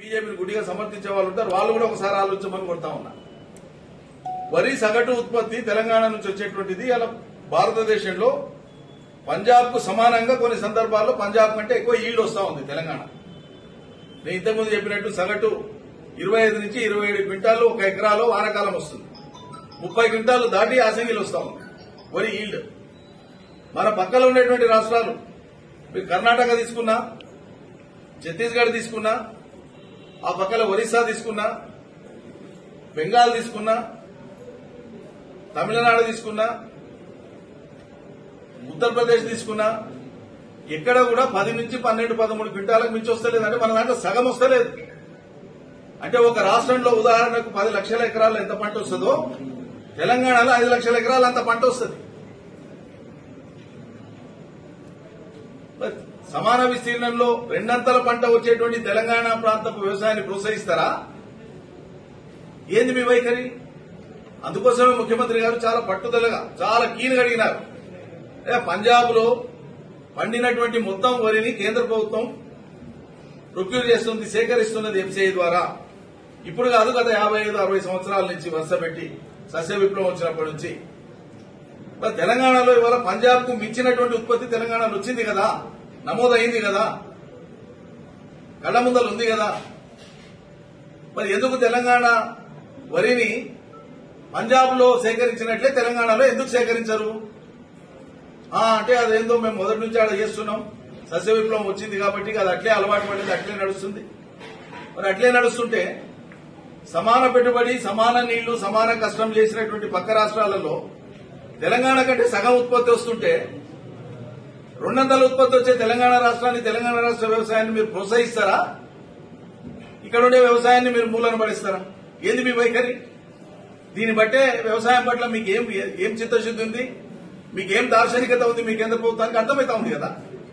బీజేపీని గుడిగా సమర్థించే వాళ్ళు ఉంటారు వాళ్ళు కూడా ఒకసారి ఆలోచించమని కొడతా ఉన్నా వరి సగటు ఉత్పత్తి తెలంగాణ నుంచి వచ్చేటువంటిది అలా భారతదేశంలో పంజాబ్ కు సమానంగా కొన్ని సందర్భాల్లో పంజాబ్ కంటే ఎక్కువ ఈల్డ్ వస్తా ఉంది తెలంగాణ నేను ఇంతకుముందు చెప్పినట్టు సగటు ఇరవై ఐదు నుంచి ఇరవై ఏడు క్వింటాలు ఒక ఎకరాలో వానాకాలం వస్తుంది ముప్పై క్వింటాలు దాటి యాసంగిలు వస్తా ఉంది వరి ఈల్డ్ మన పక్కలో ఉండేటువంటి రాష్ట్రాలు మీరు కర్ణాటక తీసుకున్నా ఛత్తీస్గఢ్ తీసుకున్నా ఆ పక్కల ఒరిస్సా తీసుకున్నా బెంగాల్ తీసుకున్నా తమిళనాడు తీసుకున్నా ఉత్తరప్రదేశ్ తీసుకున్నా ఎక్కడ కూడా పది నుంచి పన్నెండు పదమూడు క్వింటాలకు మించి వస్తలేదు అంటే మన దాంట్లో సగం వస్తలేదు అంటే ఒక రాష్ట్రంలో ఉదాహరణకు పది లక్షల ఎకరాలు ఎంత పంట వస్తుందో తెలంగాణలో ఐదు లక్షల ఎకరాలు అంత పంట వస్తుంది మరి సమాన విస్తీర్ణంలో రెండంతల పంట వచ్చేటువంటి తెలంగాణ ప్రాంతపు వ్యవసాయాన్ని ప్రోత్సహిస్తారా ఏంది మీ వైఖరి అందుకోసమే ముఖ్యమంత్రి గారు చాలా పట్టుదలగా చాలా కీనుగా అడిగినారు ఏ పంజాబ్ లో పండినటువంటి మొత్తం వరిని కేంద్ర ప్రభుత్వం ప్రొక్యూర్ చేస్తుంది సేకరిస్తున్నది ఎంసీఐ ద్వారా ఇప్పుడు కాదు గత యాభై ఐదు అరవై సంవత్సరాల నుంచి వరుస పెట్టి సస్య విప్లవం వచ్చినప్పటి నుంచి మరి తెలంగాణలో ఇవాళ పంజాబ్ కు మించినటువంటి ఉత్పత్తి తెలంగాణలో వచ్చింది కదా నమోదైంది కదా కళ్ళ ముందలు ఉంది కదా మరి ఎందుకు తెలంగాణ వరిని పంజాబ్ లో సేకరించినట్లే తెలంగాణలో ఎందుకు సేకరించరు ఆ, అంటే అదేందో మేము మొదటి నుంచి ఆడ చేస్తున్నాం సస్య విప్లవం వచ్చింది కాబట్టి అది అట్లే అలవాటు పడింది అట్లే నడుస్తుంది మరి అట్లే నడుస్తుంటే సమాన పెట్టుబడి సమాన నీళ్లు సమాన కష్టం చేసినటువంటి పక్క రాష్ట్రాలలో తెలంగాణ కంటే సగం ఉత్పత్తి వస్తుంటే రెండొందల ఉత్పత్తి వచ్చే తెలంగాణ రాష్ట్రాన్ని తెలంగాణ రాష్ట్ర వ్యవసాయాన్ని మీరు ప్రోత్సహిస్తారా ఇక్కడ ఉండే వ్యవసాయాన్ని మీరు మూలన పడిస్తారా ఏంది మీ వైఖరి దీన్ని బట్టే వ్యవసాయం పట్ల మీకు ఏం ఏం చిత్తశుద్ధి ఉంది మీకు ఏం దార్శనికత ఉంది మీ కేంద్ర ప్రభుత్వానికి అర్థమవుతా ఉంది కదా